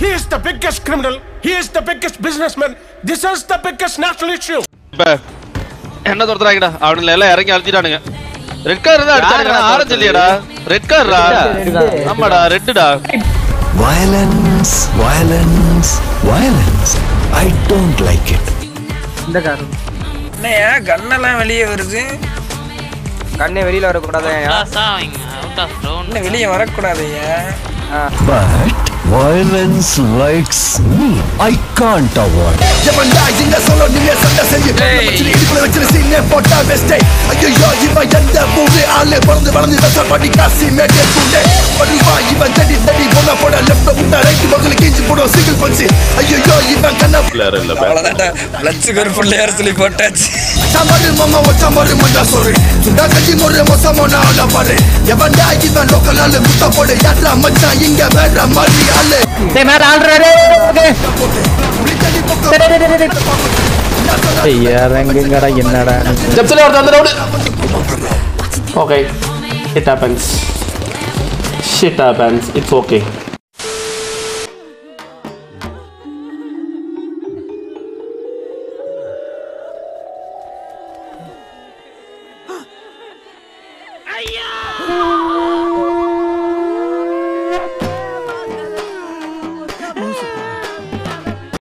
He is the biggest criminal. He is the biggest businessman. This is the biggest national issue. இப்ப என்ன துரத்துறாங்கடா அவனுல எல்லாம் இறங்கி அழுத்திட்டானுங்க red car தான் அடிச்சானுங்க orange இல்லையாடா red கார்ரா ஆமாடா ரெட்டுடா Violence, violence, violence. I don't like it. இந்த கார் என்னையா கண்ணெல்லாம் வெளியே வருது கண்ணே வெளியில வரக்கூடாது என்ன வெளியே வரக்கூடாதுயா But violence likes me. I can't avoid. எவன்டா இங்க சொல்ல நின்னு சண்டை செய்ய வச்சு இடுப்புல வச்சு சீனே போட்டா வெஸ்டே ஐயோ இவன் எந்த பூவே ஆளு பிறந்து வளர்ந்து வெச பண்ணி காசி மேட்டே பூண்டே படுவா இவன் தடி தடி போன போட லெஃப்ட் விட்டா ரைட் பக்கத்துல கீஞ்சி போடும் சிங்கிள் பஞ்சு ஐயோ இவன் கண்ண அவ்வளவுதான்டா லட்சுக்கு பிள்ளையார் சொல்லி போட்டாச்சு சமரு மாமா ஒச்சமரு மண்டா சொல்லு சுண்டா கட்டி முறை மொசமோனா ஆள பாரு எவன்டா இவன் லோக்கல் ஆளு குத்த போடு யாரா மச்சான் இங்க வேற மாதிரி ஆளு டேய் மேல ஆல்ரெடி இறங்குங்கடா என்னடா ஜப்சில் ஒருத்தர் வந்து ரவுடு okay it happens shit happens it's okay ஐயா